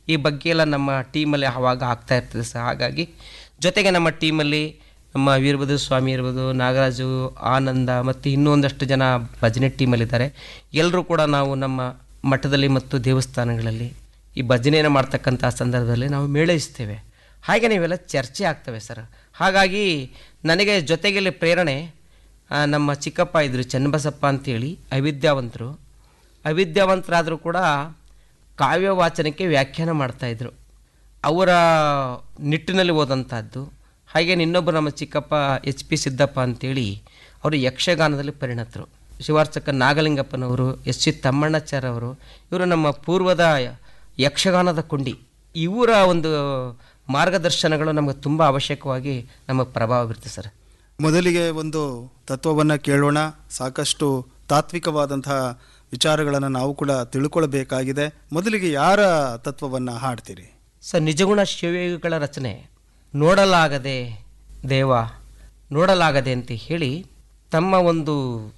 ಈ ಬಗ್ಗೆ ಎಲ್ಲ ನಮ್ಮ ಟೀಮಲ್ಲಿ ಆವಾಗ ಆಗ್ತಾ ಇರ್ತದೆ ಸರ್ ಹಾಗಾಗಿ ಜೊತೆಗೆ ನಮ್ಮ ಟೀಮಲ್ಲಿ ನಮ್ಮ ವೀರಭದ್ರ ಸ್ವಾಮಿ ಇರ್ಬೋದು ನಾಗರಾಜು ಆನಂದ ಮತ್ತು ಇನ್ನೂ ಒಂದಷ್ಟು ಜನ ಭಜನೆ ಟೀಮಲ್ಲಿದ್ದಾರೆ ಎಲ್ಲರೂ ಕೂಡ ನಾವು ನಮ್ಮ ಮಠದಲ್ಲಿ ಮತ್ತು ದೇವಸ್ಥಾನಗಳಲ್ಲಿ ಈ ಭಜನೆಯನ್ನು ಮಾಡ್ತಕ್ಕಂಥ ಸಂದರ್ಭದಲ್ಲಿ ನಾವು ಮೇಳೈಸ್ತೇವೆ ಹಾಗೆ ನೀವೆಲ್ಲ ಚರ್ಚೆ ಆಗ್ತವೆ ಸರ್ ಹಾಗಾಗಿ ನನಗೆ ಜೊತೆಗೆಲ್ಲಿ ಪ್ರೇರಣೆ ಆ, ನಮ್ಮ ಚಿಕ್ಕಪ್ಪ ಇದ್ದರು ಚನ್ನಬಸಪ್ಪ ಅಂತೇಳಿ ಅವಿದ್ಯಾವಂತರು ಅವಿದ್ಯಾವಂತರಾದರೂ ಕೂಡ ಕಾವ್ಯ ವಾಚನಕ್ಕೆ ವ್ಯಾಖ್ಯಾನ ಮಾಡ್ತಾಯಿದ್ರು ಅವರ ನಿಟ್ಟಿನಲ್ಲಿ ಓದಂಥದ್ದು ಹಾಗೆ ಇನ್ನೊಬ್ಬರು ನಮ್ಮ ಚಿಕ್ಕಪ್ಪ ಎಚ್ ಪಿ ಸಿದ್ದಪ್ಪ ಅಂತೇಳಿ ಅವರು ಯಕ್ಷಗಾನದಲ್ಲಿ ಪರಿಣತರು ಶಿವಾರ್ಚಕ ನಾಗಲಿಂಗಪ್ಪನವರು ಎಸ್ ಸಿ ತಮ್ಮಣ್ಣಾಚಾರ್ ಅವರು ಇವರು ನಮ್ಮ ಪೂರ್ವದ ಯಕ್ಷಗಾನದ ಕೊಂಡಿ ಇವರ ಒಂದು ಮಾರ್ಗದರ್ಶನಗಳು ನಮಗೆ ತುಂಬ ಅವಶ್ಯಕವಾಗಿ ನಮಗೆ ಪ್ರಭಾವ ಬೀರುತ್ತೆ ಸರ್ ಮೊದಲಿಗೆ ಒಂದು ತತ್ವವನ್ನು ಕೇಳೋಣ ಸಾಕಷ್ಟು ತಾತ್ವಿಕವಾದಂತಹ ವಿಚಾರಗಳನ್ನು ನಾವು ಕೂಡ ತಿಳ್ಕೊಳ್ಬೇಕಾಗಿದೆ ಮೊದಲಿಗೆ ಯಾರ ತತ್ವವನ್ನು ಹಾಡ್ತೀರಿ ಸರ್ ನಿಜಗುಣ ಶಿವಯೋಗಿಗಳ ರಚನೆ ನೋಡಲಾಗದೆ ದೇವ ನೋಡಲಾಗದೆ ಅಂತ ಹೇಳಿ ತಮ್ಮ ಒಂದು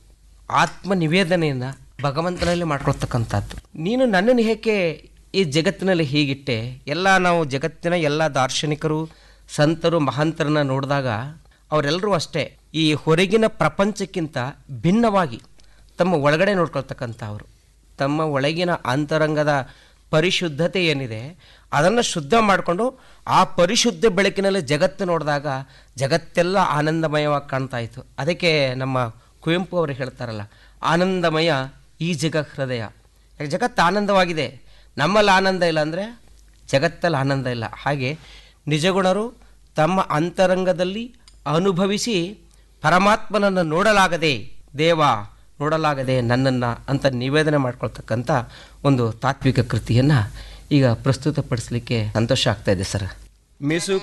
ಆತ್ಮ ನಿವೇದನೆಯನ್ನು ಭಗವಂತನಲ್ಲಿ ಮಾಡ್ಕೊಳ್ತಕ್ಕಂಥದ್ದು ನೀನು ನನ್ನನ್ನು ಏಕೆ ಈ ಜಗತ್ತಿನಲ್ಲಿ ಹೀಗಿಟ್ಟೆ ಎಲ್ಲ ನಾವು ಜಗತ್ತಿನ ಎಲ್ಲ ದಾರ್ಶನಿಕರು ಸಂತರು ಮಹಾಂತರನ್ನ ನೋಡಿದಾಗ ಅವರೆಲ್ಲರೂ ಅಷ್ಟೇ ಈ ಹೊರಗಿನ ಪ್ರಪಂಚಕ್ಕಿಂತ ಭಿನ್ನವಾಗಿ ತಮ್ಮ ಒಳಗಡೆ ನೋಡ್ಕೊಳ್ತಕ್ಕಂಥವ್ರು ತಮ್ಮ ಒಳಗಿನ ಅಂತರಂಗದ ಪರಿಶುದ್ಧತೆ ಏನಿದೆ ಅದನ್ನು ಶುದ್ಧ ಮಾಡಿಕೊಂಡು ಆ ಪರಿಶುದ್ಧ ಬೆಳಕಿನಲ್ಲಿ ಜಗತ್ತು ನೋಡಿದಾಗ ಜಗತ್ತೆಲ್ಲ ಆನಂದಮಯವಾಗಿ ಕಾಣ್ತಾ ಇತ್ತು ಅದಕ್ಕೆ ನಮ್ಮ ಕುವೆಂಪು ಅವರು ಹೇಳ್ತಾರಲ್ಲ ಆನಂದಮಯ ಈ ಜಗ ಹೃದಯ ಯಾಕೆ ಜಗತ್ತು ಆನಂದವಾಗಿದೆ ನಮ್ಮಲ್ಲಿ ಆನಂದ ಇಲ್ಲ ಅಂದರೆ ಜಗತ್ತಲ್ಲಿ ಆನಂದ ಇಲ್ಲ ಹಾಗೆ ನಿಜಗುಣರು ತಮ್ಮ ಅಂತರಂಗದಲ್ಲಿ ಅನುಭವಿಸಿ ಪರಮಾತ್ಮನನ್ನು ನೋಡಲಾಗದೆ ದೇವ ನೋಡಲಾಗದೆ ನನ್ನನ್ನು ಅಂತ ನಿವೇದನೆ ಮಾಡ್ಕೊಳ್ತಕ್ಕಂಥ ಒಂದು ತಾತ್ವಿಕ ಕೃತಿಯನ್ನು ಈಗ ಪ್ರಸ್ತುತಪಡಿಸಲಿಕ್ಕೆ ಸಂತೋಷ ಆಗ್ತಾ ಇದೆ ಸರ್ ಮಿಸು